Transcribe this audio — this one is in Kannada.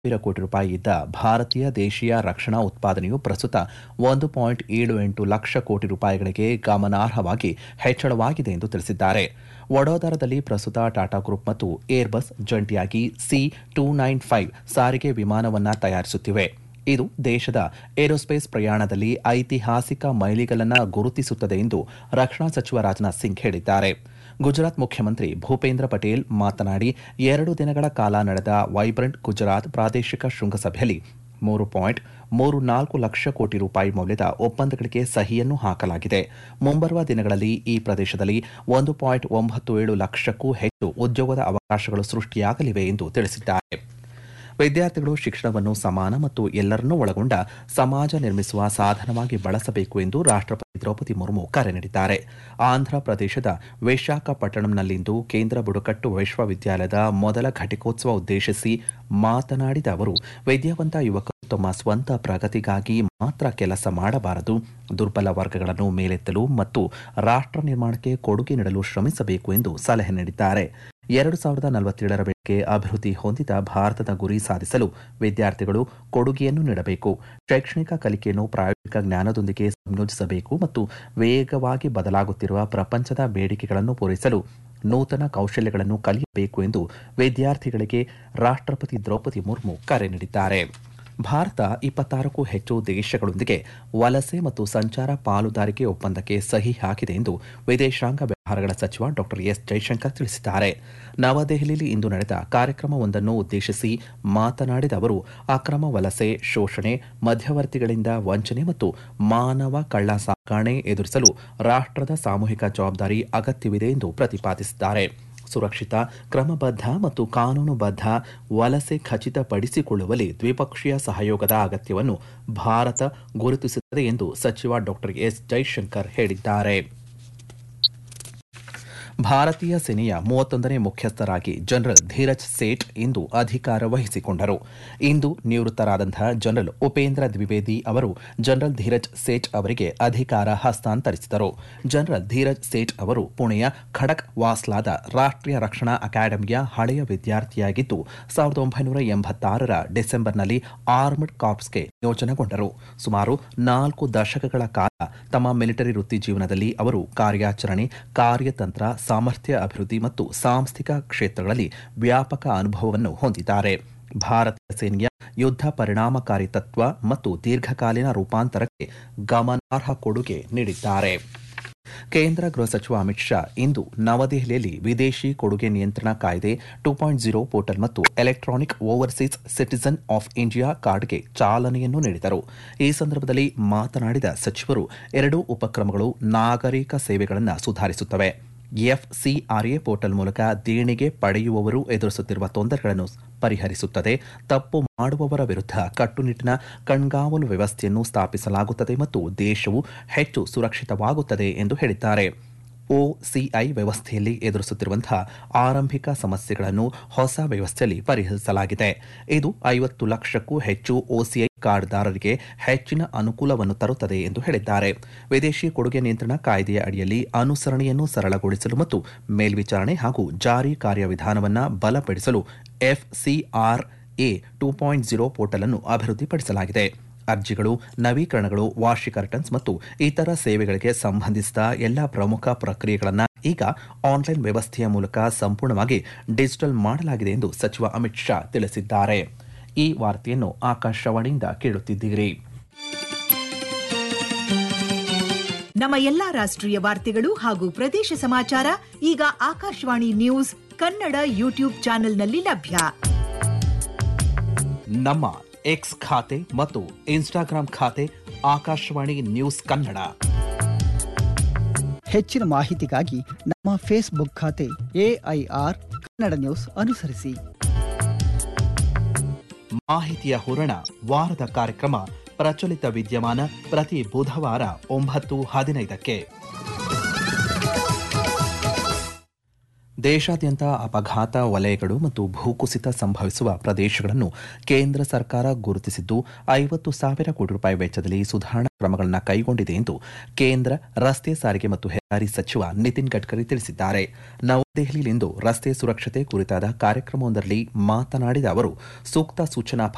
ಸಾವಿರ ಕೋಟಿ ರೂಪಾಯಿ ಇದ್ದ ಭಾರತೀಯ ದೇಶೀಯ ರಕ್ಷಣಾ ಉತ್ಪಾದನೆಯು ಪ್ರಸ್ತುತ ಒಂದು ಪಾಯಿಂಟ್ ಏಳು ಎಂಟು ಲಕ್ಷ ಕೋಟಿ ರೂಪಾಯಿಗಳಿಗೆ ಗಮನಾರ್ಹವಾಗಿ ಹೆಚ್ಚಳವಾಗಿದೆ ಎಂದು ತಿಳಿಸಿದ್ದಾರೆ ವಡೋದರದಲ್ಲಿ ಪ್ರಸ್ತುತ ಟಾಟಾ ಗ್ರೂಪ್ ಮತ್ತು ಏರ್ಬಸ್ ಜಂಟಿಯಾಗಿ ಸಿ ಟೂ ನೈನ್ ಫೈವ್ ಸಾರಿಗೆ ವಿಮಾನವನ್ನ ತಯಾರಿಸುತ್ತಿವೆ ಇದು ದೇಶದ ಏರೋಸ್ಪೇಸ್ ಪ್ರಯಾಣದಲ್ಲಿ ಐತಿಹಾಸಿಕ ಮೈಲಿಗಲನ್ನ ಗುರುತಿಸುತ್ತದೆ ಎಂದು ರಕ್ಷಣಾ ಸಚಿವ ರಾಜನಾಥ್ ಸಿಂಗ್ ಹೇಳಿದ್ದಾರೆ ಗುಜರಾತ್ ಮುಖ್ಯಮಂತ್ರಿ ಭೂಪೇಂದ್ರ ಪಟೇಲ್ ಮಾತನಾಡಿ ಎರಡು ದಿನಗಳ ಕಾಲ ನಡೆದ ವೈಬ್ರೆಂಟ್ ಗುಜರಾತ್ ಪ್ರಾದೇಶಿಕ ಶೃಂಗಸಭೆಯಲ್ಲಿ ಮೂರು ಪಾಯಿಂಟ್ ಮೂರು ನಾಲ್ಕು ಲಕ್ಷ ಕೋಟಿ ರೂಪಾಯಿ ಮೌಲ್ಯದ ಒಪ್ಪಂದಗಳಿಗೆ ಸಹಿಯನ್ನು ಹಾಕಲಾಗಿದೆ ಮುಂಬರುವ ದಿನಗಳಲ್ಲಿ ಈ ಪ್ರದೇಶದಲ್ಲಿ ಒಂದು ಪಾಯಿಂಟ್ ಒಂಬತ್ತು ಏಳು ಲಕ್ಷಕ್ಕೂ ಹೆಚ್ಚು ಉದ್ಯೋಗದ ಅವಕಾಶಗಳು ಸೃಷ್ಟಿಯಾಗಲಿವೆ ಎಂದು ತಿಳಿಸಿದ್ದಾರೆ ವಿದ್ಯಾರ್ಥಿಗಳು ಶಿಕ್ಷಣವನ್ನು ಸಮಾನ ಮತ್ತು ಎಲ್ಲರನ್ನೂ ಒಳಗೊಂಡ ಸಮಾಜ ನಿರ್ಮಿಸುವ ಸಾಧನವಾಗಿ ಬಳಸಬೇಕು ಎಂದು ರಾಷ್ಟ್ರಪತಿ ದ್ರೌಪದಿ ಮುರ್ಮು ಕರೆ ನೀಡಿದ್ದಾರೆ ಆಂಧ್ರ ಪ್ರದೇಶದ ವಿಶಾಖಪಟ್ಟಣಂನಲ್ಲಿಂದು ಕೇಂದ್ರ ಬುಡಕಟ್ಟು ವಿಶ್ವವಿದ್ಯಾಲಯದ ಮೊದಲ ಘಟಿಕೋತ್ಸವ ಉದ್ದೇಶಿಸಿ ಮಾತನಾಡಿದ ಅವರು ವಿದ್ಯಾವಂತ ಯುವಕರು ತಮ್ಮ ಸ್ವಂತ ಪ್ರಗತಿಗಾಗಿ ಮಾತ್ರ ಕೆಲಸ ಮಾಡಬಾರದು ದುರ್ಬಲ ವರ್ಗಗಳನ್ನು ಮೇಲೆತ್ತಲು ಮತ್ತು ರಾಷ್ಟ್ರ ನಿರ್ಮಾಣಕ್ಕೆ ಕೊಡುಗೆ ನೀಡಲು ಶ್ರಮಿಸಬೇಕು ಎಂದು ಸಲಹೆ ನೀಡಿದ್ದಾರೆ ಎರಡು ಸಾವಿರದ ನಲವತ್ತೇಳರ ವೇಳೆಗೆ ಅಭಿವೃದ್ಧಿ ಹೊಂದಿದ ಭಾರತದ ಗುರಿ ಸಾಧಿಸಲು ವಿದ್ಯಾರ್ಥಿಗಳು ಕೊಡುಗೆಯನ್ನು ನೀಡಬೇಕು ಶೈಕ್ಷಣಿಕ ಕಲಿಕೆಯನ್ನು ಪ್ರಾಯೋಗಿಕ ಜ್ಞಾನದೊಂದಿಗೆ ಸಂಯೋಜಿಸಬೇಕು ಮತ್ತು ವೇಗವಾಗಿ ಬದಲಾಗುತ್ತಿರುವ ಪ್ರಪಂಚದ ಬೇಡಿಕೆಗಳನ್ನು ಪೂರೈಸಲು ನೂತನ ಕೌಶಲ್ಯಗಳನ್ನು ಕಲಿಯಬೇಕು ಎಂದು ವಿದ್ಯಾರ್ಥಿಗಳಿಗೆ ರಾಷ್ಟ್ರಪತಿ ದ್ರೌಪದಿ ಮುರ್ಮು ಕರೆ ನೀಡಿದ್ದಾರೆ ಭಾರತ ಇಪ್ಪತ್ತಾರಕ್ಕೂ ಹೆಚ್ಚು ದೇಶಗಳೊಂದಿಗೆ ವಲಸೆ ಮತ್ತು ಸಂಚಾರ ಪಾಲುದಾರಿಕೆ ಒಪ್ಪಂದಕ್ಕೆ ಸಹಿ ಹಾಕಿದೆ ಎಂದು ವಿದೇಶಾಂಗ ವ್ಯವಹಾರಗಳ ಸಚಿವ ಡಾ ಎಸ್ ಜೈಶಂಕರ್ ತಿಳಿಸಿದ್ದಾರೆ ನವದೆಹಲಿಯಲ್ಲಿ ಇಂದು ನಡೆದ ಕಾರ್ಯಕ್ರಮವೊಂದನ್ನು ಉದ್ದೇಶಿಸಿ ಮಾತನಾಡಿದ ಅವರು ಅಕ್ರಮ ವಲಸೆ ಶೋಷಣೆ ಮಧ್ಯವರ್ತಿಗಳಿಂದ ವಂಚನೆ ಮತ್ತು ಮಾನವ ಕಳ್ಳ ಸಾಗಣೆ ಎದುರಿಸಲು ರಾಷ್ಟ್ರದ ಸಾಮೂಹಿಕ ಜವಾಬ್ದಾರಿ ಅಗತ್ಯವಿದೆ ಎಂದು ಪ್ರತಿಪಾದಿಸಿದ್ದಾರೆ ಸುರಕ್ಷಿತ ಕ್ರಮಬದ್ಧ ಮತ್ತು ಕಾನೂನುಬದ್ಧ ವಲಸೆ ಖಚಿತಪಡಿಸಿಕೊಳ್ಳುವಲ್ಲಿ ದ್ವಿಪಕ್ಷೀಯ ಸಹಯೋಗದ ಅಗತ್ಯವನ್ನು ಭಾರತ ಗುರುತಿಸುತ್ತದೆ ಎಂದು ಸಚಿವ ಡಾ ಎಸ್ ಜೈಶಂಕರ್ ಹೇಳಿದ್ದಾರೆ ಭಾರತೀಯ ಸೇನೆಯ ಮೂವತ್ತೊಂದನೇ ಮುಖ್ಯಸ್ಥರಾಗಿ ಜನರಲ್ ಧೀರಜ್ ಸೇಠ್ ಇಂದು ಅಧಿಕಾರ ವಹಿಸಿಕೊಂಡರು ಇಂದು ನಿವೃತ್ತರಾದಂತಹ ಜನರಲ್ ಉಪೇಂದ್ರ ದ್ವಿವೇದಿ ಅವರು ಜನರಲ್ ಧೀರಜ್ ಸೇಠ್ ಅವರಿಗೆ ಅಧಿಕಾರ ಹಸ್ತಾಂತರಿಸಿದರು ಜನರಲ್ ಧೀರಜ್ ಸೇಠ್ ಅವರು ಪುಣೆಯ ಖಡಕ್ ವಾಸ್ಲಾದ ರಾಷ್ಟ್ರೀಯ ರಕ್ಷಣಾ ಅಕಾಡೆಮಿಯ ಹಳೆಯ ವಿದ್ಯಾರ್ಥಿಯಾಗಿದ್ದು ಸಾವಿರದ ಒಂಬೈನೂರ ಎಂಬತ್ತಾರರ ಡಿಸೆಂಬರ್ನಲ್ಲಿ ಆರ್ಮಡ್ ಕಾರ್ಪ್ಸ್ಗೆ ನಿಯೋಜನೆಗೊಂಡರು ಸುಮಾರು ನಾಲ್ಕು ದಶಕಗಳ ಕಾಲ ತಮ್ಮ ಮಿಲಿಟರಿ ವೃತ್ತಿ ಜೀವನದಲ್ಲಿ ಅವರು ಕಾರ್ಯಾಚರಣೆ ಕಾರ್ಯತಂತ್ರ ಸಾಮರ್ಥ್ಯ ಅಭಿವೃದ್ಧಿ ಮತ್ತು ಸಾಂಸ್ಥಿಕ ಕ್ಷೇತ್ರಗಳಲ್ಲಿ ವ್ಯಾಪಕ ಅನುಭವವನ್ನು ಹೊಂದಿದ್ದಾರೆ ಭಾರತೀಯ ಸೇನೆಯ ಯುದ್ಧ ಪರಿಣಾಮಕಾರಿ ತತ್ವ ಮತ್ತು ದೀರ್ಘಕಾಲೀನ ರೂಪಾಂತರಕ್ಕೆ ಗಮನಾರ್ಹ ಕೊಡುಗೆ ನೀಡಿದ್ದಾರೆ ಕೇಂದ್ರ ಗೃಹ ಸಚಿವ ಅಮಿತ್ ಶಾ ಇಂದು ನವದೆಹಲಿಯಲ್ಲಿ ವಿದೇಶಿ ಕೊಡುಗೆ ನಿಯಂತ್ರಣ ಕಾಯ್ದೆ ಟೂ ಪಾಯಿಂಟ್ ಜೀರೋ ಪೋರ್ಟಲ್ ಮತ್ತು electronic overseas citizen of India ಕಾರ್ಡ್ಗೆ ಚಾಲನೆಯನ್ನು ನೀಡಿದರು ಈ ಸಂದರ್ಭದಲ್ಲಿ ಮಾತನಾಡಿದ ಸಚಿವರು ಎರಡೂ ಉಪಕ್ರಮಗಳು ನಾಗರಿಕ ಸೇವೆಗಳನ್ನು ಸುಧಾರಿಸುತ್ತವೆ ಎಫ್ಸಿಆರ್ಎ ಪೋರ್ಟಲ್ ಮೂಲಕ ದೇಣಿಗೆ ಪಡೆಯುವವರು ಎದುರಿಸುತ್ತಿರುವ ತೊಂದರೆಗಳನ್ನು ಪರಿಹರಿಸುತ್ತದೆ ತಪ್ಪು ಮಾಡುವವರ ವಿರುದ್ಧ ಕಟ್ಟುನಿಟ್ಟಿನ ಕಣ್ಗಾವಲು ವ್ಯವಸ್ಥೆಯನ್ನು ಸ್ಥಾಪಿಸಲಾಗುತ್ತದೆ ಮತ್ತು ದೇಶವು ಹೆಚ್ಚು ಸುರಕ್ಷಿತವಾಗುತ್ತದೆ ಎಂದು ಹೇಳಿದ್ದಾರೆ ಒಸಿಐ ವ್ಯವಸ್ಥೆಯಲ್ಲಿ ಎದುರಿಸುತ್ತಿರುವಂತಹ ಆರಂಭಿಕ ಸಮಸ್ಯೆಗಳನ್ನು ಹೊಸ ವ್ಯವಸ್ಥೆಯಲ್ಲಿ ಪರಿಹರಿಸಲಾಗಿದೆ ಇದು ಐವತ್ತು ಲಕ್ಷಕ್ಕೂ ಹೆಚ್ಚು ಒಸಿಐ ಕಾರ್ಡ್ದಾರರಿಗೆ ಹೆಚ್ಚಿನ ಅನುಕೂಲವನ್ನು ತರುತ್ತದೆ ಎಂದು ಹೇಳಿದ್ದಾರೆ ವಿದೇಶಿ ಕೊಡುಗೆ ನಿಯಂತ್ರಣ ಕಾಯ್ದೆಯ ಅಡಿಯಲ್ಲಿ ಅನುಸರಣೆಯನ್ನು ಸರಳಗೊಳಿಸಲು ಮತ್ತು ಮೇಲ್ವಿಚಾರಣೆ ಹಾಗೂ ಜಾರಿ ಕಾರ್ಯವಿಧಾನವನ್ನು ಬಲಪಡಿಸಲು FCRA two point zero portal ಅನ್ನು ಅಭಿವೃದ್ಧಿಪಡಿಸಲಾಗಿದೆ ಅರ್ಜಿಗಳು ನವೀಕರಣಗಳು ವಾರ್ಷಿಕ ರಿಟರ್ನ್ಸ್ ಮತ್ತು ಇತರ ಸೇವೆಗಳಿಗೆ ಸಂಬಂಧಿಸಿದ ಎಲ್ಲ ಪ್ರಮುಖ ಪ್ರಕ್ರಿಯೆಗಳನ್ನು ಈಗ ಆನ್ಲೈನ್ ವ್ಯವಸ್ಥೆಯ ಮೂಲಕ ಸಂಪೂರ್ಣವಾಗಿ ಡಿಜಿಟಲ್ ಮಾಡಲಾಗಿದೆ ಎಂದು ಸಚಿವ ಅಮಿತ್ ಶಾ ತಿಳಿಸಿದ್ದಾರೆ ಈ ವಾರ್ತೆಯನ್ನು ಆಕಾಶವಾಣಿಯಿಂದ ಕೇಳುತ್ತಿದ್ದೀರಿ ನಮ್ಮ ಎಲ್ಲಾ ರಾಷ್ಟ್ರೀಯ ವಾರ್ತೆಗಳು ಹಾಗೂ ಪ್ರದೇಶ ಸಮಾಚಾರ ಈಗ ಆಕಾಶವಾಣಿ ನ್ಯೂಸ್ ಕನ್ನಡ ಯೂಟ್ಯೂಬ್ ಚಾನೆಲ್ನಲ್ಲಿ ಲಭ್ಯ ನಮ್ಮ ಎಕ್ಸ್ ಖಾತೆ ಮತ್ತು ಇನ್ಸ್ಟಾಗ್ರಾಂ ಖಾತೆ ಆಕಾಶವಾಣಿ ನ್ಯೂಸ್ ಕನ್ನಡ ಹೆಚ್ಚಿನ ಮಾಹಿತಿಗಾಗಿ ನಮ್ಮ ಫೇಸ್ಬುಕ್ ಖಾತೆ ಎಐಆರ್ ಕನ್ನಡ ನ್ಯೂಸ್ ಅನುಸರಿಸಿ ಮಾಹಿತಿಯ ಹೂರಣ ವಾರದ ಕಾರ್ಯಕ್ರಮ ಪ್ರಚಲಿತ ವಿದ್ಯಮಾನ ಪ್ರತಿ ಬುಧವಾರ ಒಂಬತ್ತು ಹದಿನೈದಕ್ಕೆ ದೇಶಾದ್ಯಂತ ಅಪಘಾತ ವಲಯಗಳು ಮತ್ತು ಭೂಕುಸಿತ ಸಂಭವಿಸುವ ಪ್ರದೇಶಗಳನ್ನು ಕೇಂದ್ರ ಸರ್ಕಾರ ಗುರುತಿಸಿದ್ದು ಐವತ್ತು ಸಾವಿರ ಕೋಟಿ ರೂಪಾಯಿ ವೆಚ್ಚದಲ್ಲಿ ಸುಧಾರಣಾ ಕ್ರಮಗಳನ್ನು ಕೈಗೊಂಡಿದೆ ಎಂದು ಕೇಂದ್ರ ರಸ್ತೆ ಸಾರಿಗೆ ಮತ್ತು ಹೆದ್ದಾರಿ ಸಚಿವ ನಿತಿನ್ ಗಡ್ಕರಿ ತಿಳಿಸಿದ್ದಾರೆ ನವದೆಹಲಿಯಲ್ಲಿಂದು ರಸ್ತೆ ಸುರಕ್ಷತೆ ಕುರಿತಾದ ಕಾರ್ಯಕ್ರಮವೊಂದರಲ್ಲಿ ಮಾತನಾಡಿದ ಅವರು ಸೂಕ್ತ ಸೂಚನಾ